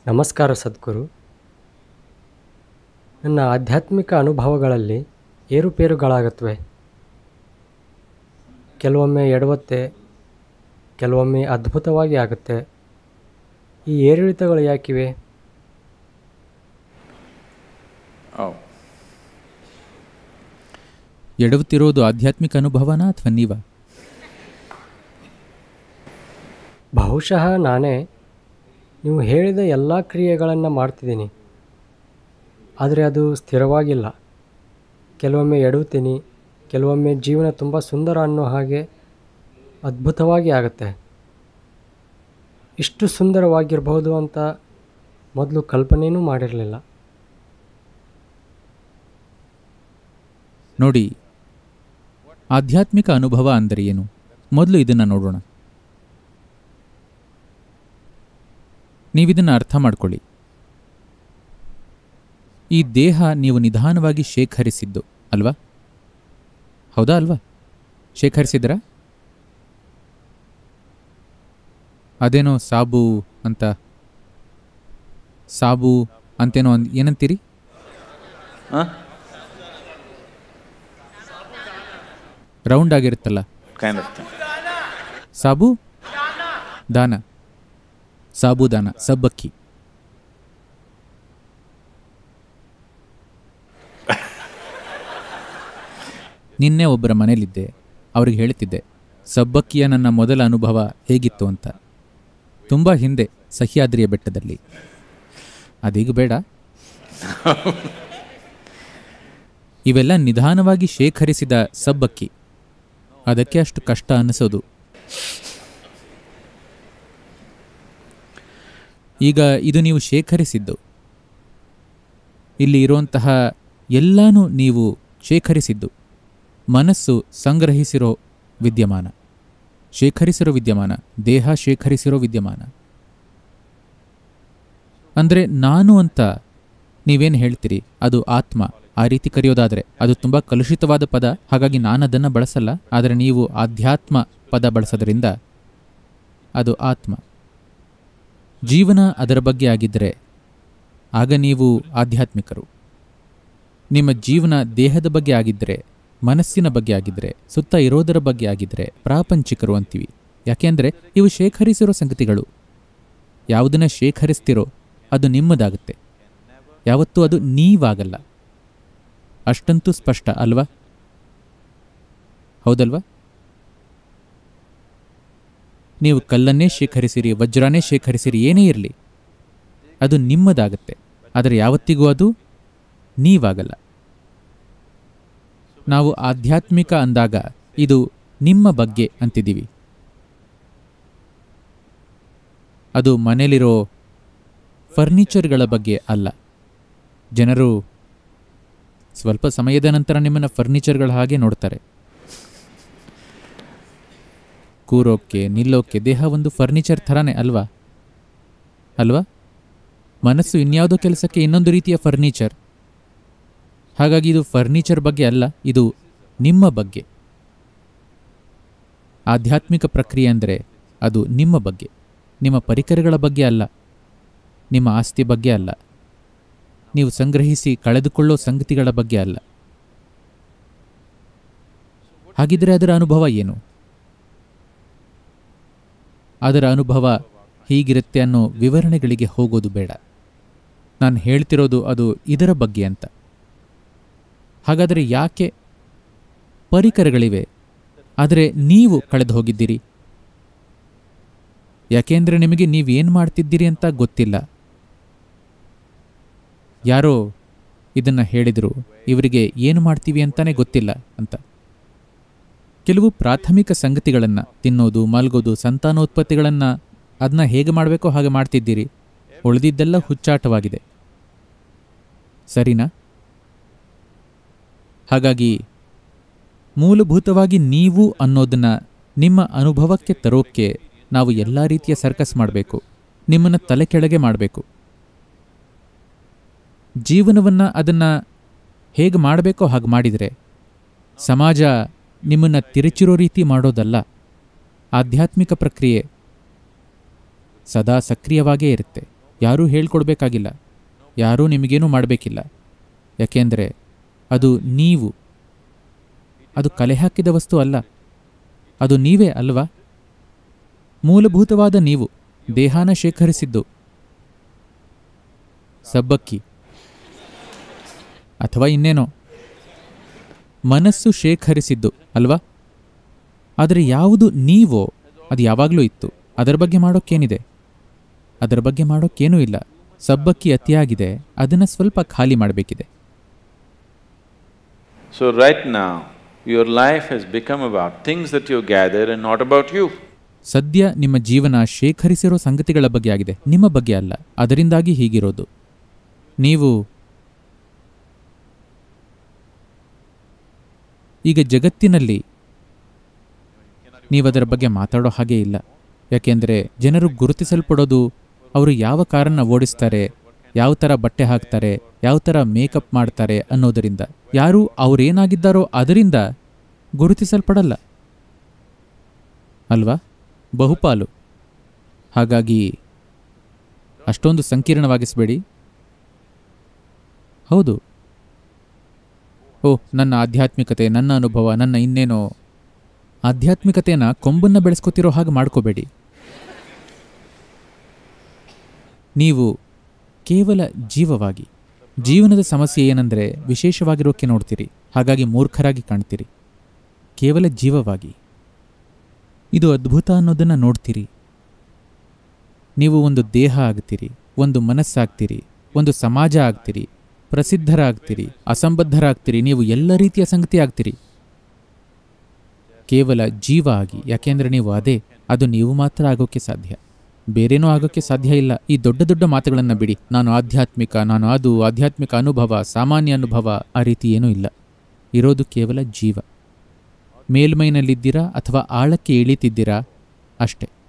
ನಮಸ್ಕಾರ ಸದ್ಗುರು ನನ್ನ ಆಧ್ಯಾತ್ಮಿಕ ಅನುಭವಗಳಲ್ಲಿ ಏರುಪೇರುಗಳಾಗುತ್ತವೆ ಕೆಲವೊಮ್ಮೆ ಎಡವತ್ತೆ ಕೆಲವೊಮ್ಮೆ ಅದ್ಭುತವಾಗಿ ಆಗುತ್ತೆ ಈ ಏರಿಳಿತಗಳು ಯಾಕಿವೆ Oh. ಎಡವುತ್ತಿರೋದು ಆಧ್ಯಾತ್ಮಿಕ ಅನುಭವನಾ ಅಥವಾ ನೀವ ಬಹುಶಃ ನಾನೇ ನೀವು ಹೇಳಿದ ಎಲ್ಲ ಕ್ರಿಯೆಗಳನ್ನು ಮಾಡ್ತಿದ್ದೀನಿ ಆದರೆ ಅದು ಸ್ಥಿರವಾಗಿಲ್ಲ ಕೆಲವೊಮ್ಮೆ ಎಡವುತ್ತೀನಿ ಕೆಲವೊಮ್ಮೆ ಜೀವನ ತುಂಬ ಸುಂದರ ಅನ್ನೋ ಹಾಗೆ ಅದ್ಭುತವಾಗಿ ಆಗುತ್ತೆ ಇಷ್ಟು ಸುಂದರವಾಗಿರಬಹುದು ಅಂತ ಮೊದಲು ಕಲ್ಪನೆಯೂ ಮಾಡಿರಲಿಲ್ಲ ನೋಡಿ ಆಧ್ಯಾತ್ಮಿಕ ಅನುಭವ ಅಂದರೆ ಏನು ಮೊದಲು ಇದನ್ನು ನೋಡೋಣ ನೀವಿದನ್ನು ಅರ್ಥ ಮಾಡ್ಕೊಳ್ಳಿ ಈ ದೇಹ ನೀವು ನಿಧಾನವಾಗಿ ಶೇಖರಿಸಿದ್ದು ಅಲ್ವಾ ಹೌದಾ ಅಲ್ವಾ ಶೇಖರಿಸಿದ್ರಾ ಅದೇನೋ ಸಾಬು ಅಂತ ಸಾಬು ಅಂತೇನೋ ಅಂದ್- ಏನಂತೀರಿ Huh? ರೌಂಡ್ ಆಗಿರುತ್ತಲ್ಲ Kind of thing. Sabudana sabudana ಸಬ್ಬಕ್ಕಿ ನಿನ್ನೆ ಒಬ್ಬರ ಮನೇಲಿದ್ದೆ ಅವ್ರಿಗೆ ಹೇಳ್ತಿದ್ದೆ ಸಬ್ಬಕ್ಕಿಯ ನನ್ನ ಮೊದಲ ಅನುಭವ ಹೇಗಿತ್ತು ಅಂತ ತುಂಬ ಹಿಂದೆ ಸಹ್ಯಾದ್ರಿಯ ಬೆಟ್ಟದಲ್ಲಿ ಅದೀಗ ಬೇಡ ಇವೆಲ್ಲ ನಿಧಾನವಾಗಿ ಶೇಖರಿಸಿದ ಸಬ್ಬಕ್ಕಿ ಅದಕ್ಕೆ ಅಷ್ಟು ಕಷ್ಟ ಅನ್ನಿಸೋದು ಈಗ ಇದು ನೀವು ಶೇಖರಿಸಿದ್ದು ಇಲ್ಲಿ ಇರುವಂತಹ ಎಲ್ಲಾನು ನೀವು ಶೇಖರಿಸಿದ್ದು ಮನಸ್ಸು ಸಂಗ್ರಹಿಸಿರೋ ವಿದ್ಯಮಾನ ಶೇಖರಿಸಿರೋ ವಿದ್ಯಮಾನ ದೇಹ ಶೇಖರಿಸಿರೋ ವಿದ್ಯಮಾನ ಅಂದರೆ ನಾನು ಅಂತ ನೀವೇನು ಹೇಳ್ತೀರಿ ಅದು ಆತ್ಮ ಆ ರೀತಿ ಕರೆಯೋದಾದರೆ ಅದು ತುಂಬ ಕಲುಷಿತವಾದ ಪದ ಹಾಗಾಗಿ ನಾನು ಅದನ್ನು ಬಳಸಲ್ಲ ಆದರೆ ನೀವು ಆಧ್ಯಾತ್ಮ ಪದ ಬಳಸೋದ್ರಿಂದ ಅದು ಆತ್ಮ ಜೀವನ ಅದರ ಬಗ್ಗೆ ಆಗಿದ್ದರೆ ಆಗ ನೀವು ಆಧ್ಯಾತ್ಮಿಕರು ನಿಮ್ಮ ಜೀವನ ದೇಹದ ಬಗ್ಗೆ ಆಗಿದ್ದರೆ ಮನಸ್ಸಿನ ಬಗ್ಗೆ ಆಗಿದ್ದರೆ ಸುತ್ತ ಇರೋದರ ಬಗ್ಗೆ ಆಗಿದ್ದರೆ ಪ್ರಾಪಂಚಿಕರು ಅಂತೀವಿ ಯಾಕೆಂದರೆ ಇವು ಶೇಖರಿಸಿರೋ ಸಂಗತಿಗಳು ಯಾವುದನ್ನ ಶೇಖರಿಸ್ತಿರೋ ಅದು ನಿಮ್ಮದಾಗುತ್ತೆ ಯಾವತ್ತೂ ಅದು ನೀವಾಗಲ್ಲ ಅಷ್ಟಂತೂ ಸ್ಪಷ್ಟ ಅಲ್ವಾ ಹೌದಲ್ವಾ ನೀವು ಕಲ್ಲನ್ನೇ ಶೇಖರಿಸಿರಿ ವಜ್ರನೇ ಶೇಖರಿಸಿರಿ ಏನೇ ಇರಲಿ ಅದು ನಿಮ್ಮದಾಗತ್ತೆ ಆದರೆ ಯಾವತ್ತಿಗೂ ಅದು ನೀವಾಗಲ್ಲ ನಾವು ಆಧ್ಯಾತ್ಮಿಕ ಅಂದಾಗ ಇದು ನಿಮ್ಮ ಬಗ್ಗೆ ಅಂತಿದ್ದೀವಿ ಅದು ಮನೇಲಿರೋ ಫರ್ನಿಚರ್ಗಳ ಬಗ್ಗೆ ಅಲ್ಲ ಜನರು ಸ್ವಲ್ಪ ಸಮಯದ ನಂತರ ನಿಮ್ಮನ್ನು ಫರ್ನಿಚರ್ಗಳ ಹಾಗೆ ನೋಡ್ತಾರೆ ಕೂರೋಕ್ಕೆ ನಿಲ್ಲೋಕ್ಕೆ ದೇಹ ಒಂದು ಫರ್ನಿಚರ್ ಥರನೇ ಅಲ್ವಾ ಅಲ್ವಾ ಮನಸ್ಸು ಇನ್ಯಾವುದೋ ಕೆಲಸಕ್ಕೆ ಇನ್ನೊಂದು ರೀತಿಯ ಫರ್ನಿಚರ್ ಹಾಗಾಗಿ ಇದು ಫರ್ನಿಚರ್ ಬಗ್ಗೆ ಅಲ್ಲ ಇದು ನಿಮ್ಮ ಬಗ್ಗೆ ಆಧ್ಯಾತ್ಮಿಕ ಪ್ರಕ್ರಿಯೆ ಅಂದರೆ ಅದು ನಿಮ್ಮ ಬಗ್ಗೆ ನಿಮ್ಮ ಪರಿಕರಗಳ ಬಗ್ಗೆ ಅಲ್ಲ ನಿಮ್ಮ ಆಸ್ತಿ ಬಗ್ಗೆ ಅಲ್ಲ ನೀವು ಸಂಗ್ರಹಿಸಿ ಕಳೆದುಕೊಳ್ಳೋ ಸಂಗತಿಗಳ ಬಗ್ಗೆ ಅಲ್ಲ ಹಾಗಿದ್ರೆ ಅದರ ಅನುಭವ ಏನು ಅದರ ಅನುಭವ ಹೀಗಿರುತ್ತೆ ಅನ್ನೋ ವಿವರಣೆಗಳಿಗೆ ಹೋಗೋದು ಬೇಡ ನಾನು ಹೇಳ್ತಿರೋದು ಅದು ಇದರ ಬಗ್ಗೆ ಅಂತ ಹಾಗಾದರೆ ಯಾಕೆ ಪರಿಕರಗಳಿವೆ ಆದರೆ ನೀವು ಕಳೆದು ಹೋಗಿದ್ದೀರಿ ಯಾಕೆಂದರೆ ನಿಮಗೆ ನೀವೇನು ಮಾಡ್ತಿದ್ದೀರಿ ಅಂತ ಗೊತ್ತಿಲ್ಲ ಯಾರೋ ಇದನ್ನ ಹೇಳಿದರು ಇವರಿಗೆ ಏನು ಮಾಡ್ತೀವಿ ಅಂತಾನೆ ಗೊತ್ತಿಲ್ಲ ಅಂತ ಕೆಲವು ಪ್ರಾಥಮಿಕ ಸಂಗತಿಗಳನ್ನು ತಿನ್ನೋದು ಮಲಗೋದು ಸಂತಾನೋತ್ಪತ್ತಿಗಳನ್ನು ಅದನ್ನ ಹೇಗೆ ಮಾಡಬೇಕೋ ಹಾಗೆ ಮಾಡ್ತಿದ್ದೀರಿ ಉಳಿದಿದ್ದೆಲ್ಲ ಹುಚ್ಚಾಟವಾಗಿದೆ ಸರಿನಾ ಹಾಗಾಗಿ ಮೂಲಭೂತವಾಗಿ ನೀವು ಅನ್ನೋದನ್ನ ನಿಮ್ಮ ಅನುಭವಕ್ಕೆ ತರೋಕ್ಕೆ ನಾವು ಎಲ್ಲ ರೀತಿಯ ಸರ್ಕಸ್ ಮಾಡಬೇಕು ನಿಮ್ಮನ್ನು ತಲೆ ಕೆಳಗೆ ಮಾಡಬೇಕು ಜೀವನವನ್ನು ಅದನ್ನು ಹೇಗೆ ಮಾಡಬೇಕೋ ಹಾಗೆ ಮಾಡಿದರೆ ಸಮಾಜ ನಿಮ್ಮನ್ನು ತಿರುಚಿರೋ ರೀತಿ ಮಾಡೋದಲ್ಲ ಆಧ್ಯಾತ್ಮಿಕ ಪ್ರಕ್ರಿಯೆ ಸದಾ ಸಕ್ರಿಯವಾಗೇ ಇರುತ್ತೆ ಯಾರೂ ಹೇಳ್ಕೊಡ್ಬೇಕಾಗಿಲ್ಲ ಯಾರೂ ನಿಮಗೇನೂ ಮಾಡಬೇಕಿಲ್ಲ ಯಾಕೆಂದರೆ ಅದು ನೀವು ಅದು ಕಲೆ ಹಾಕಿದ ವಸ್ತು ಅಲ್ಲ ಅದು ನೀವೇ ಅಲ್ವಾ ಮೂಲಭೂತವಾದ ನೀವು ದೇಹಾನ ಶೇಖರಿಸಿದ್ದು ಸಬ್ಬಕ್ಕಿ ಅಥವಾ ಇನ್ನೇನೋ ಮನಸ್ಸು ಶೇಖರಿಸಿದ್ದು ಅಲ್ವಾ ಆದರೆ ಯಾವುದು ನೀವೋ ಅದು ಯಾವಾಗಲೂ ಇತ್ತು ಅದರ ಬಗ್ಗೆ ಮಾಡೋಕ್ಕೇನಿದೆ ಅದರ ಬಗ್ಗೆ ಮಾಡೋಕ್ಕೇನೂ ಇಲ್ಲ ಸಬ್ಬಕ್ಕಿ ಅತಿಯಾಗಿದೆ ಅದನ್ನು ಸ್ವಲ್ಪ ಖಾಲಿ ಮಾಡಬೇಕಿದೆ So right now, your life has become about things that you gather and not about you. ಸದ್ಯ ನಿಮ್ಮ ಜೀವನ ಶೇಖರಿಸಿರೋ ಸಂಗತಿಗಳ ಬಗ್ಗೆ ಆಗಿದೆ ನಿಮ್ಮ ಬಗ್ಗೆ ಅಲ್ಲ ಅದರಿಂದಾಗಿ ಹೀಗಿರೋದು ನೀವು ಈಗ ಜಗತ್ತಿನಲ್ಲಿ ನೀವದರ ಬಗ್ಗೆ ಮಾತಾಡೋ ಹಾಗೆ ಇಲ್ಲ ಯಾಕೆಂದರೆ ಜನರು ಗುರುತಿಸಲ್ಪಡೋದು ಅವರು ಯಾವ ಕಾರನ್ನ ಓಡಿಸ್ತಾರೆ ಯಾವ ಥರ ಬಟ್ಟೆ ಹಾಕ್ತಾರೆ ಯಾವ ಥರ ಮೇಕಪ್ ಮಾಡ್ತಾರೆ ಅನ್ನೋದರಿಂದ ಯಾರು ಅವರೇನಾಗಿದ್ದಾರೋ ಅದರಿಂದ ಗುರುತಿಸಲ್ಪಡಲ್ಲ ಅಲ್ವಾ ಬಹುಪಾಲು ಹಾಗಾಗಿ ಅಷ್ಟೊಂದು ಸಂಕೀರ್ಣವಾಗಿಸಬೇಡಿ ಹೌದು ಓ ನನ್ನ ಆಧ್ಯಾತ್ಮಿಕತೆ ನನ್ನ ಅನುಭವ ನನ್ನ ಇನ್ನೇನೋ ಆಧ್ಯಾತ್ಮಿಕತೆನ ಕೊಂಬನ್ನ ಬೆಳೆಸ್ಕೊತಿರೋ ಹಾಗೆ ಮಾಡ್ಕೋಬೇಡಿ ನೀವು ಕೇವಲ ಜೀವವಾಗಿ ಜೀವನದ ಸಮಸ್ಯೆ ಏನಂದರೆ ವಿಶೇಷವಾಗಿರೋಕ್ಕೆ ನೋಡ್ತೀರಿ ಹಾಗಾಗಿ ಮೂರ್ಖರಾಗಿ ಕಾಣ್ತೀರಿ ಕೇವಲ ಜೀವವಾಗಿ ಇದು ಅದ್ಭುತ ಅನ್ನೋದನ್ನು ನೋಡ್ತೀರಿ ನೀವು ಒಂದು ದೇಹ ಆಗ್ತೀರಿ ಒಂದು ಮನಸ್ಸಾಗ್ತೀರಿ ಒಂದು ಸಮಾಜ ಆಗ್ತೀರಿ ಪ್ರಸಿದ್ಧರಾಗ್ತೀರಿ ಅಸಂಬದ್ಧರಾಗ್ತೀರಿ ನೀವು ಎಲ್ಲ ರೀತಿಯ ಸಂಗತಿ ಆಗ್ತೀರಿ ಕೇವಲ ಜೀವ ಆಗಿ ಯಾಕೆಂದರೆ ನೀವು ಅದೇ ಅದು ನೀವು ಮಾತ್ರ ಆಗೋಕ್ಕೆ ಸಾಧ್ಯ ಬೇರೇನೂ ಆಗೋಕ್ಕೆ ಸಾಧ್ಯ ಇಲ್ಲ ಈ ದೊಡ್ಡ ದೊಡ್ಡ ಮಾತುಗಳನ್ನು ಬಿಡಿ ನಾನು ಆಧ್ಯಾತ್ಮಿಕ ನಾನು ಅದು ಆಧ್ಯಾತ್ಮಿಕ ಅನುಭವ ಸಾಮಾನ್ಯ ಅನುಭವ ಆ ರೀತಿ ಏನೂ ಇಲ್ಲ ಇರೋದು ಕೇವಲ ಜೀವ ಮೇಲ್ಮೈನಲ್ಲಿದ್ದೀರಾ ಅಥವಾ ಆಳಕ್ಕೆ ಇಳಿತಿದ್ದೀರಾ ಅಷ್ಟೇ